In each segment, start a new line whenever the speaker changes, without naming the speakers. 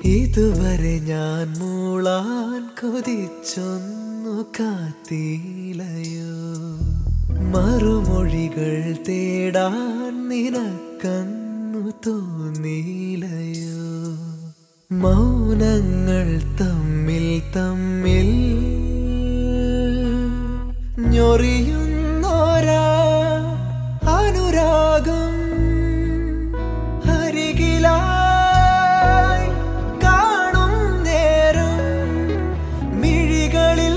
ഇതുവരെ ഞാൻ മൂളാൻ കൊതിച്ചൊന്നു കാത്തിലയോ മറുമൊഴികൾ തേടാൻ നിനക്കന്നു തോന്നിയിലയോ മൗനങ്ങൾ തമ്മിൽ തമ്മിൽ ഞൊറിയുന്നോരാ അനുരാഗം അരികിലായി കാണും നേരം മിഴികളിൽ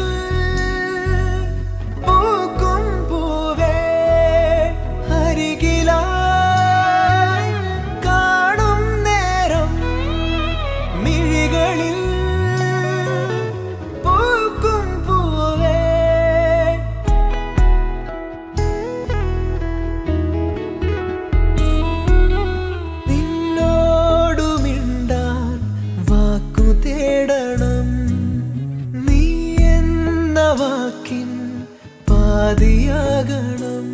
പൂക്കും പൂവേ അരികിലായി കാണും നേരം മിഴികളിൽ പൂക്കും പൂവേ നിന്നോടു മിണ്ടാൻ വാക്കു തേടണം നീ എന്ന വാക്കിൻ പാതിയാകണം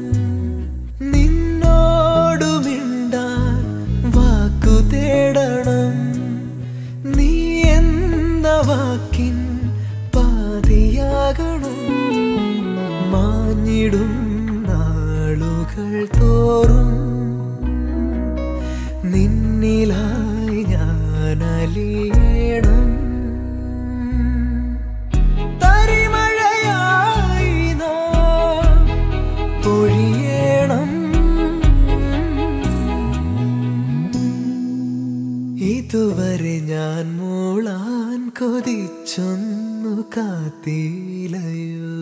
നിന്നോടു മിണ്ടാൻ വാക്കു തേടണം നീ എന്ന വാക്കിൻ പാതിയാകണം മാഞ്ഞിടും നാളുകൾ തോറും നിന്നിലായി ഞാൻ അലിയണം തരിമഴയായി നാം പൊഴിയണം ഇതുവരെ ഞാൻ മൂളാൻ കൊതിച്ചൊന്നു കാത്തിലയോ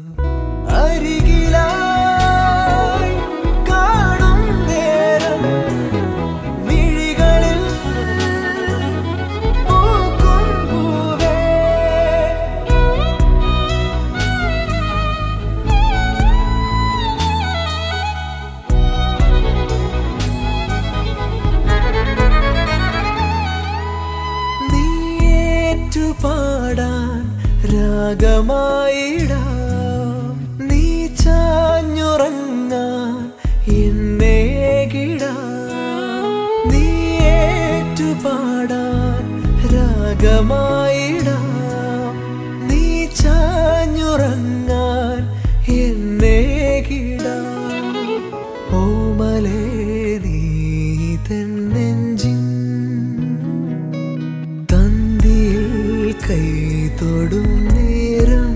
അരികിലായി കാണും നേരം മിഴികളിൽ പൂക്കും പൂവേ നീയേറ്റു പാടാൻ രാഗമായിടാം നീ ചാഞ്ഞുറങ്ങാൻ എന്നേകിടാം നീയേറ്റു പാടാൻ രാഗമായിടാം നീ ചാഞ്ഞുറങ്ങാൻ എന്നേകിടാം ഓമലേ നീ തെന്നെഞ്ചിൻ തന്തിയിൽ കൈ തൊടും നേരം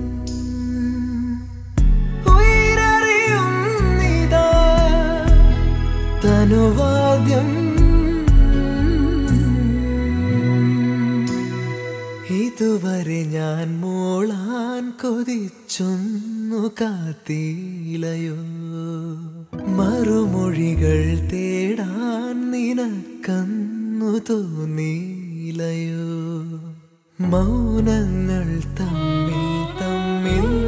ഉയരറിയും നിതാ തനുവാദ്യം ഇതുവരെ ഞാൻ മോളാൻ കൊതിച്ചൊന്നു കാത്തിലയോ മറുമൊഴികൾ തേടാൻ നിനക്കന്നു തോന്നിയിലയോ മൗനങ്ങൾ തമ്മിൽ തമ്മിൽ